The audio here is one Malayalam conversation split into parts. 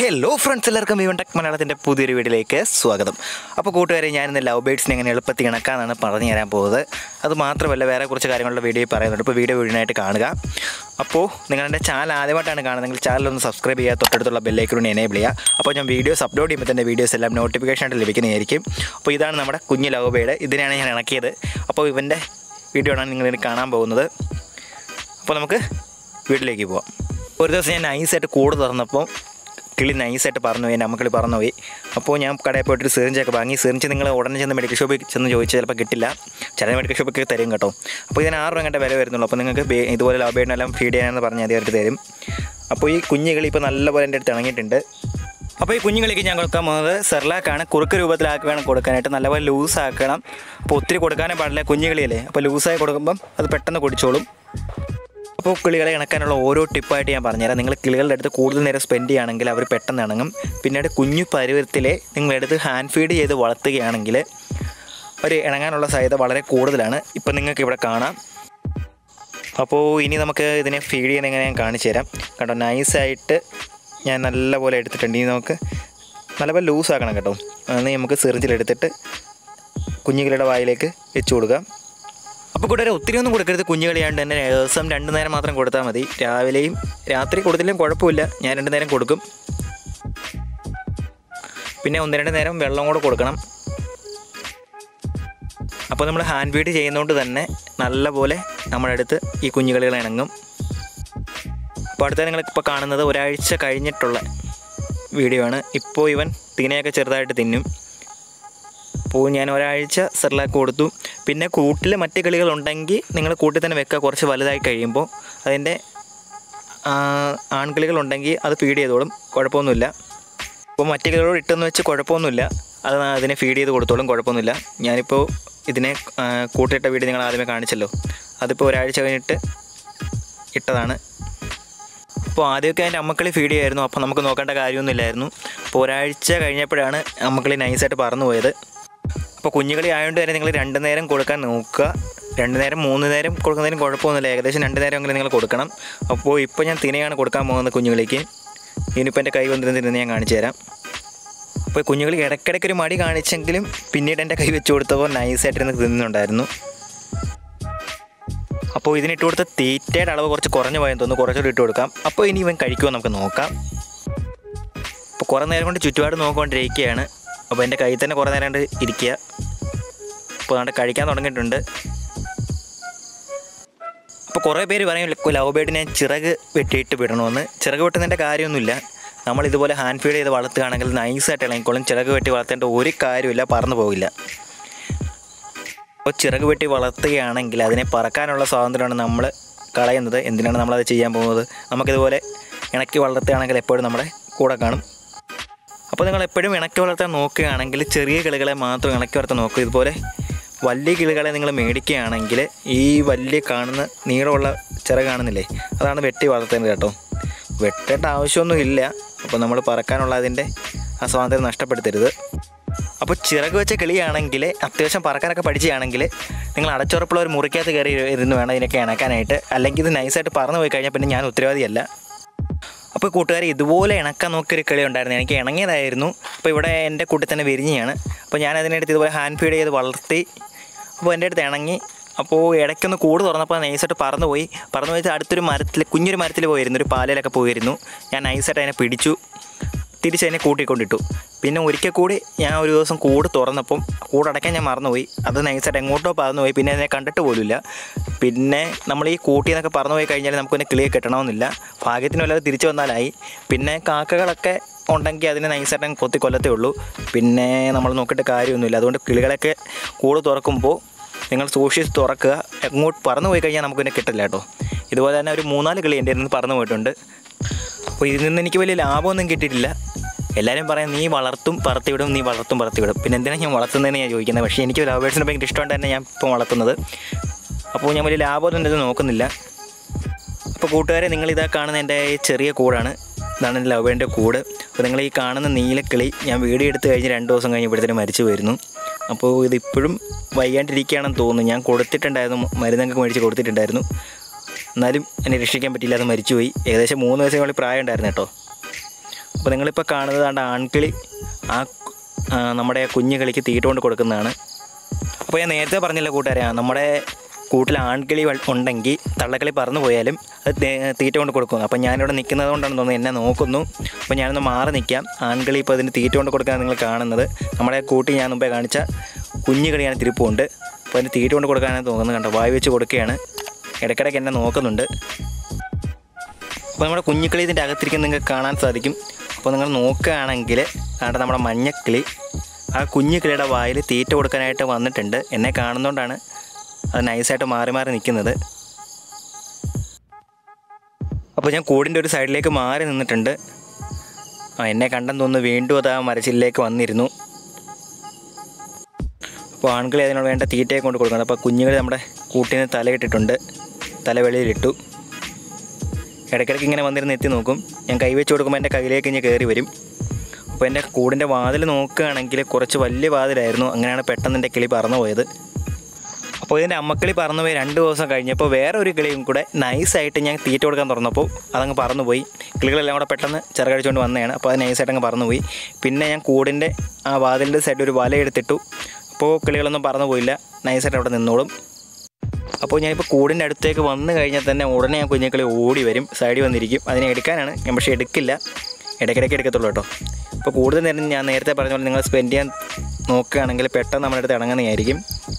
ഹലോ ഫ്രണ്ട്സ് എല്ലാവർക്കും വിവൻ ടെക് മലയാളത്തിൻ്റെ പുതിയൊരു വീഡിയോയിലേക്ക് സ്വാഗതം അപ്പോൾ കൂട്ടുകാരെ ഞാനിന്ന് ലവ് ബേഡ്സിനെ എങ്ങനെ എളുപ്പത്തിൽ ഇണക്കാന്നാണ് പറഞ്ഞു തരാൻ പോകുന്നത് അത് മാത്രമല്ല വേറെ കുറച്ച് കാര്യങ്ങളുടെ വീഡിയോ പറയുന്നുണ്ട് ഇപ്പോൾ വീഡിയോ മുഴുവനായിട്ട് കാണുക അപ്പോൾ നിങ്ങളുടെ ചാനൽ ആദ്യമായിട്ടാണ് കാണുന്നതെങ്കിൽ ചാനൽ ഒന്ന് സബ്സ്ക്രൈബ് ചെയ്യുക തൊട്ടടുത്തുള്ള ബെല്ലൈക്കൂടെ എനേബിൾ ചെയ്യുക അപ്പോൾ ഞാൻ വീഡിയോസ് അപ്ലോഡ് ചെയ്യുമ്പോൾ തന്നെ വീഡിയോസ് എല്ലാം നോട്ടിഫിക്കേഷൻ ആയിട്ട് ലഭിക്കുന്നതായിരിക്കും അപ്പോൾ ഇതാണ് നമ്മുടെ കുഞ്ഞ് ലവ് ബേഡ് ഇതിനെയാണ് ഞാൻ ഇണക്കിയത് അപ്പോൾ ഇവൻ്റെ വീഡിയോ ആണ് നിങ്ങൾ ഇനി കാണാൻ പോകുന്നത് അപ്പോൾ നമുക്ക് വീട്ടിലേക്ക് പോവാം ഒരു ദിവസം ഞാൻ നൈസായിട്ട് കൂട് തുറന്നപ്പോൾ കിളി നൈസായിട്ട് പറന്നു പോയി എൻ്റെ അമ്മക്കിളി പറന്നു പോയി അപ്പോൾ ഞാൻ കടയിൽ പോയിട്ട് സിറിഞ്ചൊക്കെ വാങ്ങി സിറിഞ്ച് നിങ്ങൾ ഉടനെ ചെന്ന് മെഡിക്കൽ ഷോപ്പിൽ ചെന്ന് ചോദിച്ചാൽ ചിലപ്പോൾ കിട്ടില്ല ചില മെഡിക്കൽ ഷോപ്പൊക്കെ തരും കേട്ടോ അപ്പോൾ ഇതിന് ആറ് രൂപ കണ്ട വില വരുന്നുള്ളൂ അപ്പോൾ നിങ്ങൾക്ക് ബേ- ഇതുപോലെ ലാഭേഡിനെല്ലാം ഫീഡ് ചെയ്യാനെന്ന് പറഞ്ഞാൽ അത് അവർക്ക് തരും അപ്പോൾ ഈ കുഞ്ഞുകളി ഇപ്പോൾ നല്ലപോലെ എൻ്റെ അടുത്ത് ഇണങ്ങിയിട്ടുണ്ട് അപ്പോൾ ഈ കുഞ്ഞുങ്ങളിലേക്ക് ഞാൻ കൊടുക്കാൻ പോകുന്നത് സെർലാക്കാണ് കുറുക്ക് രൂപത്തിലാക്കി വേണം കൊടുക്കാനായിട്ട് നല്ലപോലെ ലൂസ് ആക്കണം അപ്പോൾ ഒത്തിരി കൊടുക്കാനേ പാടില്ല കുഞ്ഞുകളിയല്ലേ അപ്പോൾ ലൂസായി കൊടുക്കുമ്പം അത് പെട്ടെന്ന് കുടിച്ചോളും അപ്പോൾ കിളികളെ ഇണക്കാനുള്ള ഓരോ ടിപ്പായിട്ട് ഞാൻ പറഞ്ഞുതരാം നിങ്ങൾ കിളികളുടെ അടുത്ത് കൂടുതൽ നേരം സ്പെൻഡ് ചെയ്യുകയാണെങ്കിൽ അവർ പെട്ടെന്ന് ഇണങ്ങും പിന്നീട് കുഞ്ഞു പരുവത്തിലെ നിങ്ങളെടുത്ത് ഹാൻഡ് ഫീഡ് ചെയ്ത് വളർത്തുകയാണെങ്കിൽ ഒരു ഇണങ്ങാനുള്ള സാധ്യത വളരെ കൂടുതലാണ് ഇപ്പം നിങ്ങൾക്ക് ഇവിടെ കാണാം അപ്പോൾ ഇനി നമുക്ക് ഇതിനെ ഫീഡ് ചെയ്യുന്ന എങ്ങനെ ഞാൻ കാണിച്ചു തരാം കണ്ടോ നൈസായിട്ട് ഞാൻ നല്ലപോലെ എടുത്തിട്ടുണ്ട് ഇനി നമുക്ക് നല്ലപോലെ ലൂസ് ആക്കണം കേട്ടോ അന്ന് നമുക്ക് സിറിഞ്ചിലെടുത്തിട്ട് കുഞ്ഞുങ്ങളുടെ വായിലേക്ക് വെച്ച് കൊടുക്കാം അപ്പോൾ കൂട്ടുകാരെ ഒത്തിരി ഒന്നും കൊടുക്കരുത് കുഞ്ഞുകളിയാണ്ട് തന്നെ ദിവസം രണ്ട് നേരം മാത്രം കൊടുത്താൽ മതി രാവിലെയും രാത്രി കൊടുത്തില്ലെങ്കിലും കുഴപ്പമില്ല ഞാൻ രണ്ട് നേരം കൊടുക്കും പിന്നെ ഒന്ന് രണ്ട് നേരം വെള്ളം കൂടെ കൊടുക്കണം അപ്പോൾ നമ്മൾ ഹാൻഡ് ഫീഡ് ചെയ്യുന്നതുകൊണ്ട് തന്നെ നല്ലപോലെ നമ്മുടെ അടുത്ത് ഈ കുഞ്ഞുകളികൾ ഇണങ്ങും അപ്പോൾ അടുത്ത നിങ്ങളിപ്പോൾ കാണുന്നത് ഒരാഴ്ച കഴിഞ്ഞിട്ടുള്ള വീഡിയോ ആണ് ഇപ്പോൾ ഇവൻ തീനയൊക്കെ ചെറുതായിട്ട് തിന്നും അപ്പോൾ ഞാൻ ഒരാഴ്ച സെർലാക്ക് കൊടുത്തു പിന്നെ കൂട്ടിൽ മറ്റ് കിളികളുണ്ടെങ്കിൽ നിങ്ങൾ കൂട്ടിൽ തന്നെ വെക്കുക കുറച്ച് വലുതായി കഴിയുമ്പോൾ അതിൻ്റെ ആ, ആൺകിളികളുണ്ടെങ്കിൽ അത് ഫീഡ് ചെയ്തോളും കുഴപ്പമൊന്നുമില്ല അപ്പോൾ മറ്റ് കിളികളോട് ഇട്ടെന്ന് വെച്ച് കുഴപ്പമൊന്നുമില്ല അത് അതിനെ ഫീഡ് ചെയ്ത് കൊടുത്തോളും കുഴപ്പമൊന്നുമില്ല ഞാനിപ്പോൾ ഇതിനെ ആ, കൂട്ടിയിട്ട വീട് നിങ്ങൾ ആദ്യമേ കാണിച്ചല്ലോ അതിപ്പോൾ ഒരാഴ്ച കഴിഞ്ഞിട്ട് ഇട്ടതാണ് അപ്പോൾ ആദ്യമൊക്കെ അതിൻ്റെ അമ്മക്കളി ഫീഡ് ചെയ്യായിരുന്നു അപ്പോൾ നമുക്ക് നോക്കേണ്ട കാര്യമൊന്നുമില്ലായിരുന്നു അപ്പോൾ ഒരാഴ്ച കഴിഞ്ഞപ്പോഴാണ് അമ്മക്കളി നൈസായിട്ട് പറന്നു പോയത് അപ്പോൾ കുഞ്ഞുകളി ആയതുകൊണ്ട് തന്നെ നിങ്ങൾ രണ്ട് നേരം കൊടുക്കാൻ നോക്കുക രണ്ട് നേരം മൂന്ന് നേരം കൊടുക്കുന്നതിന് കുഴപ്പമൊന്നുമില്ല ഏകദേശം രണ്ട് നേരമെങ്കിലും നിങ്ങൾ കൊടുക്കണം അപ്പോൾ ഇപ്പോൾ ഞാൻ തിനയാണ് കൊടുക്കാൻ പോകുന്നത് കുഞ്ഞുങ്ങളിക്ക് ഇനിയിപ്പോൾ എൻ്റെ കൈ വന്നിരുന്ന് ഞാൻ കാണിച്ചു തരാം അപ്പോൾ കുഞ്ഞുങ്ങൾ ഇടയ്ക്കിടയ്ക്ക് ഒരു മടി കാണിച്ചെങ്കിലും പിന്നീട് എൻ്റെ കൈ വെച്ച് കൊടുത്തപ്പോൾ നൈസായിട്ട് ഇരുന്ന് തിന്നുന്നുണ്ടായിരുന്നു അപ്പോൾ ഇതിനിട്ട് കൊടുത്ത തീറ്റയുടെ അളവ് കുറച്ച് കുറഞ്ഞു പോയെന്ന് തോന്നുന്നു കുറച്ചുകൂടി ഇട്ട് കൊടുക്കാം അപ്പോൾ ഇനി ഇവൻ കഴിക്കുമോ നമുക്ക് നോക്കാം അപ്പോൾ കുറേ നേരം കൊണ്ട് ചുറ്റുപാട് നോക്കിക്കൊണ്ടിരിക്കുകയാണ് അപ്പോൾ എൻ്റെ കയ്യിൽ തന്നെ കുറേ നേരം കൊണ്ട് ഇരിക്കുക അപ്പോൾ അതുകൊണ്ട് കഴിക്കാൻ തുടങ്ങിയിട്ടുണ്ട് അപ്പോൾ കുറേ പേര് പറയും ലവ് ബേഡിനെ ചിറക് വെട്ടിയിട്ട് വിടണമെന്ന് ചിറക് വെട്ടുന്നതിൻ്റെ കാര്യമൊന്നുമില്ല നമ്മൾ ഇതുപോലെ ഹാൻഡ് ഫീഡ് ചെയ്ത് വളർത്തുകയാണെങ്കിൽ നൈസായിട്ട് ഇളങ്ങിക്കോളും ചിറക് വെട്ടി വളർത്തേണ്ട ഒരു കാര്യമില്ല പറന്നു പോകില്ല അപ്പോൾ ചിറക് വെട്ടി വളർത്തുകയാണെങ്കിൽ അതിനെ പറക്കാനുള്ള സ്വാതന്ത്ര്യമാണ് നമ്മൾ കളയുന്നത് എന്തിനാണ് നമ്മളത് ചെയ്യാൻ പോകുന്നത് നമുക്കിതുപോലെ ഇണക്കി വളർത്തുകയാണെങ്കിൽ എപ്പോഴും നമ്മുടെ കൂടെ കാണും അപ്പോൾ നിങ്ങൾ എപ്പോഴും ഇണക്കി വളർത്താൻ നോക്കുകയാണെങ്കിൽ ചെറിയ കിളികളെ മാത്രം ഇണക്കി വളർത്താൻ നോക്കുക ഇതുപോലെ വലിയ കിളികളെ നിങ്ങൾ മേടിക്കുകയാണെങ്കിൽ ഈ വലിയ കാണുന്ന നീളമുള്ള ചിറ കാണുന്നില്ലേ അതാണ് വെട്ടി വളർത്തേണ്ടത് കേട്ടോ വെട്ടേണ്ട ആവശ്യമൊന്നും ഇല്ല അപ്പോൾ നമ്മൾ പറക്കാനുള്ള അതിൻ്റെ ആ സ്വാതന്ത്ര്യം നഷ്ടപ്പെടുത്തരുത് അപ്പോൾ ചിറക് വെച്ച കിളിയാണെങ്കിൽ അത്യാവശ്യം പറക്കാനൊക്കെ പഠിക്കുകയാണെങ്കിൽ നിങ്ങൾ അടച്ചുറപ്പുള്ള ഒരു മുറിക്കകത്ത് കയറി ഇരുന്ന് വേണം ഇതിനൊക്കെ ഇണക്കാനായിട്ട് അല്ലെങ്കിൽ ഇത് നൈസായിട്ട് പറന്നു പോയി കഴിഞ്ഞാൽ പിന്നെ ഞാൻ ഉത്തരവാദിയല്ല അപ്പോൾ കൂട്ടുകാർ ഇതുപോലെ ഇണക്കാൻ നോക്കിയൊരു കിളി ഉണ്ടായിരുന്നു എനിക്ക് ഇണങ്ങിയതായിരുന്നു അപ്പോൾ ഇവിടെ എൻ്റെ കൂട്ടിൽ തന്നെ വിരിഞ്ഞാണ് അപ്പോൾ ഞാൻ അതിനടുത്ത് ഇതുപോലെ ഹാൻഡ് ഫീഡ് ചെയ്ത് വളർത്തി അപ്പോൾ എൻ്റെ അടുത്ത് ഇണങ്ങി അപ്പോൾ ഇടയ്ക്കൊന്ന് കൂട് തുറന്നപ്പോൾ നൈസായിട്ട് പറന്നു പോയി പറന്നു പോയിട്ട് അടുത്തൊരു മരത്തിൽ കുഞ്ഞൊരു മരത്തിൽ പോയിരുന്നു ഒരു പാലയിലൊക്കെ പോയിരുന്നു ഞാൻ നൈസായിട്ട് അതിനെ പിടിച്ചു തിരിച്ച് അതിനെ കൂട്ടിക്കൊണ്ടിട്ടു പിന്നെ ഒരിക്കൽ കൂടി ഞാൻ ഒരു ദിവസം കൂട് തുറന്നപ്പം കൂടടയ്ക്കാൻ ഞാൻ മറന്നുപോയി അത് നൈസായിട്ട് എങ്ങോട്ടോ പറന്നു പോയി പിന്നെ അതിനെ കണ്ടിട്ട് പോലുമില്ല പിന്നെ നമ്മൾ ഈ കൂട്ടിൽ നിന്നൊക്കെ പറന്നു പോയി കഴിഞ്ഞാൽ നമുക്കൊന്ന് കിളിയെ കിട്ടണമെന്നില്ല ഭാഗ്യത്തിന് വല്ലാതെ തിരിച്ചു വന്നാലായി പിന്നെ കാക്കകളൊക്കെ ഉണ്ടെങ്കിൽ അതിനെ നൈസായിട്ട് അങ്ങ് കൊത്തി കൊല്ലത്തേ ഉള്ളൂ പിന്നെ നമ്മൾ നോക്കിയിട്ട് കാര്യമൊന്നുമില്ല അതുകൊണ്ട് കിളികളൊക്കെ കൂട് തുറക്കുമ്പോൾ നിങ്ങൾ സൂക്ഷിച്ച് തുറക്കുക എങ്ങോട്ട് പറന്നു പോയി കഴിഞ്ഞാൽ നമുക്കിന്നെ കിട്ടില്ല കേട്ടോ ഇതുപോലെ തന്നെ ഒരു മൂന്നാല് കിളി എൻ്റെ നിന്ന് പറന്നു പോയിട്ടുണ്ട് അപ്പോൾ ഇതിൽ നിന്ന് എനിക്ക് വലിയ ലാഭമൊന്നും കിട്ടിയിട്ടില്ല എല്ലാവരും പറയാം നീ വളർത്തും പറത്തിവിടും നീ വളർത്തും പറത്തിവിടും പിന്നെ എന്തിനാണ് ഞാൻ വളർത്തുന്നതെന്ന് ഞാൻ ചോദിക്കുന്നത് പക്ഷേ എനിക്ക് ലവ് ബേഡ്സിനെ ഭയങ്കര ഇഷ്ടമുണ്ട് തന്നെ ഞാൻ ഇപ്പോൾ വളർത്തുന്നത് അപ്പോൾ ഞാൻ വലിയ ലാഭമൊന്നും ഇത് നോക്കുന്നില്ല അപ്പോൾ കൂട്ടുകാരെ നിങ്ങൾ ഇതാ കാണുന്ന എൻ്റെ ഈ ചെറിയ കൂടാണ് ഇതാണ് എൻ്റെ ലവ് ബേഡിൻ്റെ കൂട് അപ്പോൾ നിങ്ങൾ ഈ കാണുന്ന നീലക്കിളി ഞാൻ വീഡിയോ എടുത്ത് കഴിഞ്ഞ് രണ്ട് ദിവസം കഴിഞ്ഞപ്പോഴത്തേനും മരിച്ചു പോയിരുന്നു അപ്പോൾ ഇതിപ്പോഴും വയ്യാണ്ടിരിക്കുകയാണെന്ന് തോന്നുന്നു ഞാൻ കൊടുത്തിട്ടുണ്ടായിരുന്നു മരുന്നൊക്കെ മേടിച്ച് കൊടുത്തിട്ടുണ്ടായിരുന്നു എന്നാലും എന്നെ രക്ഷിക്കാൻ പറ്റിയില്ല അത് മരിച്ചുപോയി ഏകദേശം മൂന്ന് ദിവസം കളി പ്രായം ഉണ്ടായിരുന്നു കേട്ടോ അപ്പോൾ നിങ്ങളിപ്പോൾ കാണുന്നത് ആണ്ട് ആൺകിളി ആ ആ, നമ്മുടെ കുഞ്ഞു കിളിക്ക് തീറ്റ കൊണ്ട് കൊടുക്കുന്നതാണ് അപ്പോൾ ഞാൻ നേരത്തെ പറഞ്ഞില്ല കൂട്ടുകാരെ നമ്മുടെ കൂട്ടിൽ ആൺകിളി വൾ- ഉണ്ടെങ്കിൽ തള്ളക്കിളി പറന്നു പോയാലും അത് തേ- തീറ്റ കൊണ്ട് കൊടുക്കുന്നു അപ്പോൾ ഞാനിവിടെ നിൽക്കുന്നത് കൊണ്ടാണ് തോന്നുന്നത് എന്നെ നോക്കുന്നു അപ്പോൾ ഞാനൊന്ന് മാറി നിൽക്കാം ആൺകിളി ഇപ്പോൾ അതിന് തീറ്റ കൊണ്ട് കൊടുക്കാൻ നിങ്ങൾ കാണുന്നത് നമ്മുടെ കൂട്ടി ഞാൻ മുമ്പേ കാണിച്ച കുഞ്ഞു കളിയാണ് തിരുപ്പുണ്ട് അപ്പോൾ അതിന് തീറ്റ കൊണ്ട് കൊടുക്കാനാണ് തോന്നുന്നത് കണ്ടോ വായി വെച്ച് കൊടുക്കുകയാണ് ഇടയ്ക്കിടയ്ക്ക് എന്നെ നോക്കുന്നുണ്ട് അപ്പോൾ നമ്മുടെ കുഞ്ഞുക്കിളി ഇതിൻ്റെ അകത്തിരിക്കുന്ന നിങ്ങൾക്ക് കാണാൻ സാധിക്കും അപ്പോൾ നിങ്ങൾ നോക്കുകയാണെങ്കിൽ അവിടെ നമ്മുടെ മഞ്ഞക്കിളി ആ കുഞ്ഞു കിളിയുടെ വായിൽ തീറ്റ കൊടുക്കാനായിട്ട് വന്നിട്ടുണ്ട് എന്നെ കാണുന്നതുകൊണ്ടാണ് അത് നൈസായിട്ട് മാറി മാറി നിൽക്കുന്നത് അപ്പോൾ ഞാൻ കൂടിൻ്റെ ഒരു സൈഡിലേക്ക് മാറി നിന്നിട്ടുണ്ട് ആ എന്നെ കണ്ടെന്ന് തോന്നുന്നു വീണ്ടും അത് ആ മരച്ചിലേക്ക് വന്നിരുന്നു അപ്പോൾ ആൺകിളി അതിനോട് വേണ്ട തീറ്റയെ കൊണ്ട് കൊടുക്കണം അപ്പോൾ കുഞ്ഞുങ്ങൾ നമ്മുടെ കൂട്ടിന് തലയിട്ടിട്ടുണ്ട് തല വെളിയിലിട്ടു ഇടയ്ക്കിടയ്ക്ക് ഇങ്ങനെ വന്നിരുന്ന് എത്തി നോക്കും ഞാൻ കൈവച്ച് കൊടുക്കുമ്പോൾ എൻ്റെ കയ്യിലേക്ക് ഇങ്ങനെ കയറി വരും അപ്പോൾ എൻ്റെ കൂടിൻ്റെ വാതിൽ നോക്കുകയാണെങ്കിൽ കുറച്ച് വലിയ വാതിലായിരുന്നു അങ്ങനെയാണ് പെട്ടെന്ന് എൻ്റെ കിളി പറന്നു പോയത് അപ്പോൾ ഇതിൻ്റെ അമ്മക്കിളി പറന്നു പോയി രണ്ട് ദിവസം കഴിഞ്ഞപ്പോൾ വേറെ ഒരു കിളിയും കൂടെ നൈസായിട്ട് ഞാൻ തീറ്റ കൊടുക്കാൻ തുറന്നപ്പോൾ അതങ്ങ് പറന്നുപോയി കിളികളെല്ലാം കൂടെ പെട്ടെന്ന് ചിറകടിച്ചുകൊണ്ട് വന്നതാണ് അപ്പോൾ അത് നൈസായിട്ട് അങ്ങ് പറന്നുപോയി പിന്നെ ഞാൻ കൂടിൻ്റെ ആ വാതിലിൻ്റെ സൈഡ് ഒരു വല എടുത്തിട്ടു അപ്പോൾ കിളികളൊന്നും പറന്നു പോയില്ല നൈസായിട്ട് അവിടെ നിന്നോളും അപ്പോൾ ഞാനിപ്പോൾ കൂടിൻ്റെ അടുത്തേക്ക് വന്നു കഴിഞ്ഞാൽ തന്നെ ഉടനെ ഞാൻ കുഞ്ഞുക്കളി ഓടി വരും സൈഡിൽ വന്നിരിക്കും അതിനെ എടുക്കാനാണ് ഞാൻ പക്ഷേ എടുക്കില്ല ഇടയ്ക്കിടയ്ക്ക് എടുക്കത്തുള്ളൂ കേട്ടോ അപ്പോൾ കൂടുതൽ നേരം ഞാൻ നേരത്തെ പറഞ്ഞ പോലെ നിങ്ങൾ സ്പെൻഡ് ചെയ്യാൻ നോക്കുകയാണെങ്കിൽ പെട്ടെന്ന് നമ്മുടെ അടുത്ത് ഇണങ്ങുന്നതായിരിക്കും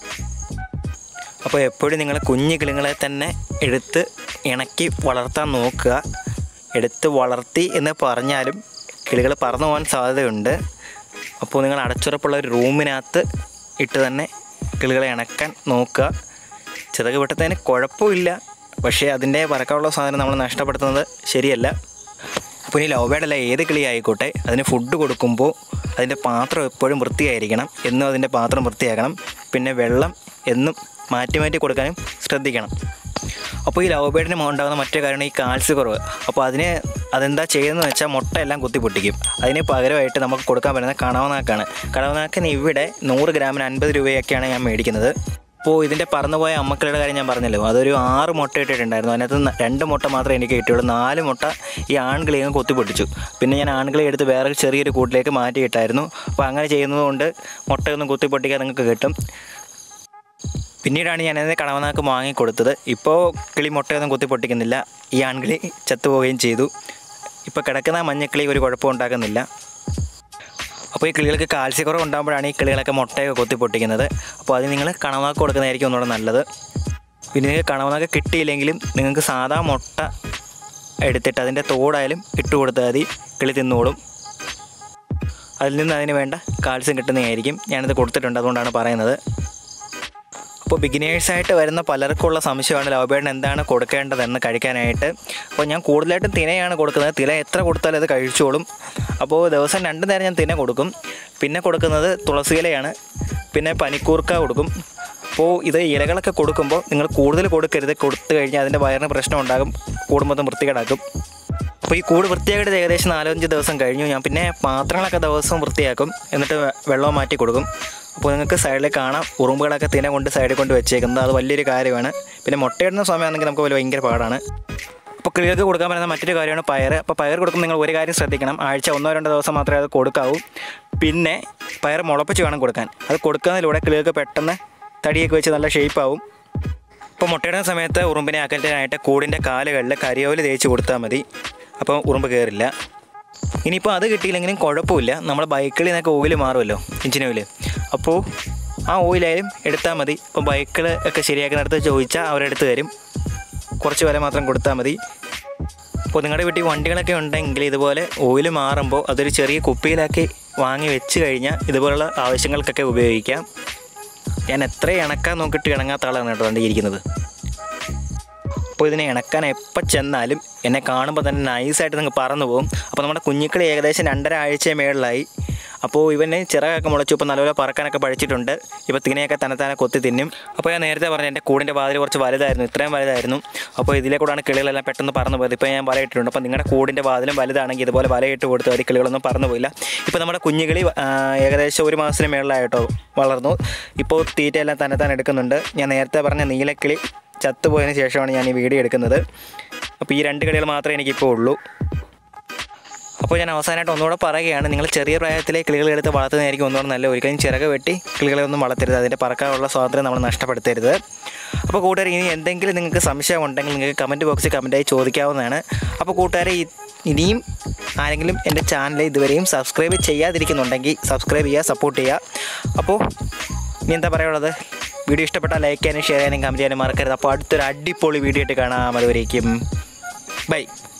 അപ്പോൾ എപ്പോഴും നിങ്ങൾ കുഞ്ഞു കിളിങ്ങളെ തന്നെ എടുത്ത് ഇണക്കി വളർത്താൻ നോക്കുക എടുത്ത് വളർത്തി എന്ന് പറഞ്ഞാലും കിളികൾ പറന്നു പോകാൻ സാധ്യതയുണ്ട് അപ്പോൾ നിങ്ങൾ അടച്ചുറപ്പുള്ള ഒരു റൂമിനകത്ത് ഇട്ട് തന്നെ കിളികളെ ഇണക്കാൻ നോക്കുക ചിറക് വെട്ടത്തതിന് കുഴപ്പമില്ല പക്ഷേ അതിൻ്റെ പറക്കാനുള്ള സാധനം നമ്മൾ നഷ്ടപ്പെടുത്തുന്നത് ശരിയല്ല അപ്പോൾ ഇനി ലവ് ബേഡല്ല ഏത് കിളി ആയിക്കോട്ടെ അതിന് ഫുഡ് കൊടുക്കുമ്പോൾ അതിൻ്റെ പാത്രം എപ്പോഴും വൃത്തിയായിരിക്കണം എന്നും അതിൻ്റെ പാത്രം വൃത്തിയാക്കണം പിന്നെ വെള്ളം എന്നും മാറ്റി മാറ്റി കൊടുക്കാനും ശ്രദ്ധിക്കണം അപ്പോൾ ഈ ലവ് ബേഡിന് ഉണ്ടാകുന്ന മറ്റൊരു കാര്യമാണ് ഈ കാൽസ്യ കുറവ് അപ്പോൾ അതിന് അതെന്താ ചെയ്യുന്നതെന്ന് വെച്ചാൽ മുട്ട എല്ലാം കുത്തി പൊട്ടിക്കും അതിന് പകരമായിട്ട് നമുക്ക് കൊടുക്കാൻ പറ്റുന്ന കണവനാക്കാണ് കണവനാക്കിന് ഇവിടെ നൂറ് ഗ്രാമിന് അൻപത് രൂപയൊക്കെയാണ് ഞാൻ മേടിക്കുന്നത് അപ്പോൾ ഇതിൻ്റെ പറന്നുപോയ അമ്മക്കളുടെ കാര്യം ഞാൻ പറഞ്ഞല്ലോ അതൊരു ആറ് മുട്ട ഇട്ടിട്ടുണ്ടായിരുന്നു അതിനകത്ത് ന- രണ്ട് മുട്ട മാത്രമേ എനിക്ക് കിട്ടിയുള്ളൂ നാല് മുട്ട ഈ ആൺകിളി അങ്ങ് കൊത്തി പൊട്ടിച്ചു പിന്നെ ഞാൻ ആൺകിളി എടുത്ത് വേറെ ചെറിയൊരു കൂട്ടിലേക്ക് മാറ്റിയിട്ടായിരുന്നു അപ്പോൾ അങ്ങനെ ചെയ്യുന്നതുകൊണ്ട് മുട്ടയൊന്നും കുത്തി പൊട്ടിക്കാൻ നിങ്ങൾക്ക് കിട്ടും പിന്നീടാണ് ഞാൻ അതിനെ കടവനാക്ക് വാങ്ങിക്കൊടുത്തത് ഇപ്പോൾ കിളി മുട്ടയൊന്നും കുത്തി പൊട്ടിക്കുന്നില്ല ഈ ആൺകിളി ചത്തുപോവുകയും ചെയ്തു ഇപ്പോൾ കിടക്കുന്ന മഞ്ഞക്കിളി ഒരു കുഴപ്പം ഉണ്ടാക്കുന്നില്ല അപ്പോൾ ഈ കിളികൾക്ക് കാൽസ്യക്കുറവ് ഉണ്ടാകുമ്പോഴാണ് ഈ കിളികളൊക്കെ മുട്ടയൊക്കെ കൊത്തി പൊട്ടിക്കുന്നത് അപ്പോൾ അത് നിങ്ങൾ കണവാക്ക് കൊടുക്കുന്നതായിരിക്കും ഒന്നുകൂടെ നല്ലത് പിന്നെ നിങ്ങൾക്ക് കണവനാക്ക് കിട്ടിയില്ലെങ്കിലും നിങ്ങൾക്ക് സാധാ മുട്ട എടുത്തിട്ട് അതിൻ്റെ തോടായാലും ഇട്ട് കൊടുത്താൽ മതി കിളി തിന്നോളും അതിൽ നിന്ന് അതിന് വേണ്ട കാൽസ്യം കിട്ടുന്നതായിരിക്കും ഞാനിത് കൊടുത്തിട്ടുണ്ട് അതുകൊണ്ടാണ് പറയുന്നത് അപ്പോൾ ബിഗിനേഴ്സായിട്ട് വരുന്ന പലർക്കുള്ള സംശയമാണ് ലവബേഡിന് എന്താണ് കൊടുക്കേണ്ടതെന്ന് കഴിക്കാനായിട്ട് അപ്പോൾ ഞാൻ കൂടുതലായിട്ടും തിനയാണ് കൊടുക്കുന്നത് തിന എത്ര കൊടുത്താലും അത് കഴിച്ചോളും അപ്പോൾ ദിവസം രണ്ട് നേരം ഞാൻ തിന കൊടുക്കും പിന്നെ കൊടുക്കുന്നത് തുളസി ഇലയാണ് പിന്നെ പനിക്കൂർക്ക കൊടുക്കും അപ്പോൾ ഇത് ഇലകളൊക്കെ കൊടുക്കുമ്പോൾ നിങ്ങൾ കൂടുതൽ കൊടുക്കരുത് കൊടുത്തു കഴിഞ്ഞാൽ അതിൻ്റെ വയറിന് പ്രശ്നം ഉണ്ടാകും കൂടുമ്പോൾ വൃത്തികേടാക്കും അപ്പോൾ ഈ കൂട് വൃത്തിയാക്കിയിട്ട് ഏകദേശം നാലഞ്ച് ദിവസം കഴിഞ്ഞു ഞാൻ പിന്നെ പാത്രങ്ങളൊക്കെ ദിവസവും വൃത്തിയാക്കും എന്നിട്ട് വെ- വെള്ളം മാറ്റി കൊടുക്കും അപ്പോൾ നിങ്ങൾക്ക് സൈഡിൽ കാണാം ഉറുമ്പുകളൊക്കെ തിന കൊണ്ട് സൈഡിൽ കൊണ്ട് വെച്ചേക്കുന്നത് അത് വലിയൊരു കാര്യമാണ് പിന്നെ മുട്ടയിടുന്ന സമയമാണെങ്കിൽ നമുക്ക് വലിയ ഭയങ്കര പാടാണ് അപ്പോൾ കിളികൾക്ക് കൊടുക്കാൻ പറ്റുന്ന മറ്റൊരു കാര്യമാണ് പയർ അപ്പോൾ പയർ കൊടുക്കുമ്പോൾ നിങ്ങൾ ഒരു കാര്യം ശ്രദ്ധിക്കണം ആഴ്ച ഒന്നോ രണ്ടോ ദിവസം മാത്രമേ അത് കൊടുക്കാവൂ പിന്നെ പയർ മുളപ്പിച്ച് വേണം കൊടുക്കാൻ അത് കൊടുക്കുന്നതിലൂടെ കിളികൾക്ക് പെട്ടെന്ന് തടിയൊക്കെ വെച്ച് നല്ല ഷേപ്പാവും ഇപ്പോൾ മുട്ടയിടുന്ന സമയത്ത് ഉറുമ്പിനെ അകറ്റാനായിട്ട് കൂടിൻ്റെ കാലുകളിൽ കരിയോല് തേച്ച് കൊടുത്താൽ മതി അപ്പോൾ ഉറുമ്പ് കയറില്ല ഇനിയിപ്പോൾ അത് കിട്ടിയില്ലെങ്കിലും കുഴപ്പമില്ല നമ്മൾ ബൈക്കിൽ നിന്നൊക്കെ ഓയിൽ മാറുമല്ലോ എഞ്ചിൻ ഓയിൽ അപ്പോൾ ആ ഓയിലായാലും എടുത്താൽ മതി ഇപ്പോൾ ബൈക്കിൽ ഒക്കെ ശരിയാക്കുന്നിടത്ത് ചോദിച്ചാൽ അവരെടുത്ത് തരും കുറച്ച് വില മാത്രം കൊടുത്താൽ മതി അപ്പോൾ നിങ്ങളുടെ വീട്ടിൽ വണ്ടികളൊക്കെ ഉണ്ടെങ്കിൽ ഇതുപോലെ ഓയിൽ മാറുമ്പോൾ അതൊരു ചെറിയ കുപ്പിയിലാക്കി വാങ്ങി വെച്ച് കഴിഞ്ഞാൽ ഇതുപോലുള്ള ആവശ്യങ്ങൾക്കൊക്കെ ഉപയോഗിക്കാം ഞാൻ എത്ര ഇണക്കാൻ നോക്കിയിട്ട് ഇണങ്ങാത്ത ആളാണ് കേട്ടോ വണ്ടി ഇരിക്കുന്നത് അപ്പോൾ ഇതിനെ ഇണക്കാൻ എപ്പോൾ ചെന്നാലും എന്നെ കാണുമ്പോൾ തന്നെ നൈസായിട്ട് നിങ്ങൾ പറന്നു പോകും അപ്പോൾ നമ്മുടെ കുഞ്ഞിക്കളി ഏകദേശം രണ്ടര ആഴ്ച മേളിലായി അപ്പോൾ ഇവന് ചിറകൊക്കെ മുളച്ചു ഇപ്പോൾ നല്ലപോലെ പറക്കാനൊക്കെ പഠിച്ചിട്ടുണ്ട് ഇപ്പോൾ തിനെയൊക്കെ തന്നെത്താനെ കൊത്തി തിന്നും അപ്പോൾ ഞാൻ നേരത്തെ പറഞ്ഞു എൻ്റെ കൂടിൻ്റെ വാതിൽ കുറച്ച് വലുതായിരുന്നു ഇത്രയും വലുതായിരുന്നു അപ്പോൾ ഇതിലെ കൂടാണ് കിളികളെല്ലാം പെട്ടെന്ന് പറന്നു പോയത് ഇപ്പോൾ ഞാൻ വലയിട്ടിട്ടുണ്ട് അപ്പോൾ നിങ്ങളുടെ കൂടിൻ്റെ വാതിലും വലുതാണെങ്കിൽ ഇതുപോലെ വലയിട്ട് കൊടുത്താൽ മതി കിളികളൊന്നും പറന്നു പോയില്ല ഇപ്പോൾ നമ്മുടെ കുഞ്ഞുകിളി ആ, ഏകദേശം ഒരു മാസത്തിന് മേളിലായിട്ടോ വളർന്നു ഇപ്പോൾ തീറ്റയെല്ലാം തന്നെത്താൻ എടുക്കുന്നുണ്ട് ഞാൻ നേരത്തെ പറഞ്ഞ നീലക്കിളി ചത്തുപോയതിന് ശേഷമാണ് ഞാൻ ഈ വീഡിയോ എടുക്കുന്നത് അപ്പോൾ ഈ രണ്ട് കളികൾ മാത്രമേ എനിക്കിപ്പോൾ ഉള്ളൂ അപ്പോൾ ഞാൻ അവസാനമായിട്ട് ഒന്നുകൂടെ പറയുകയാണ് നിങ്ങൾ ചെറിയ പ്രായത്തിലെ കിളികളെ എടുത്ത് വളർത്തുന്നതായിരിക്കും ഒന്നുകൂടെ നല്ല ഒരിക്കലും ചിറക് വെട്ടി കിളികളെ ഒന്നും വളർത്തരുത് അതിൻ്റെ പറക്കാനുള്ള സ്വാതന്ത്ര്യം നമ്മൾ നഷ്ടപ്പെടുത്തരുത് അപ്പോൾ കൂട്ടുകാർ ഇനി എന്തെങ്കിലും നിങ്ങൾക്ക് സംശയം ഉണ്ടെങ്കിൽ നിങ്ങൾക്ക് കമൻറ്റ് ബോക്സിൽ കമൻറ്റായി ചോദിക്കാവുന്നതാണ് അപ്പോൾ കൂട്ടുകാരെ ഈ- ഇനിയും ആരെങ്കിലും എൻ്റെ ചാനൽ ഇതുവരെയും സബ്സ്ക്രൈബ് ചെയ്യാതിരിക്കുന്നുണ്ടെങ്കിൽ സബ്സ്ക്രൈബ് ചെയ്യുക സപ്പോർട്ട് ചെയ്യുക അപ്പോൾ ഇനി എന്താ പറയുള്ളത് വീഡിയോ ഇഷ്ടപ്പെട്ടാൽ ലൈക്ക് ചെയ്യാനും ഷെയർ ചെയ്യാനും കമൻറ്റ് ചെയ്യാനും മറക്കരുത് അപ്പോൾ അടുത്തൊരു അടിപൊളി വീഡിയോ ആയിട്ട് കാണാം അതുവരേക്കും ബൈ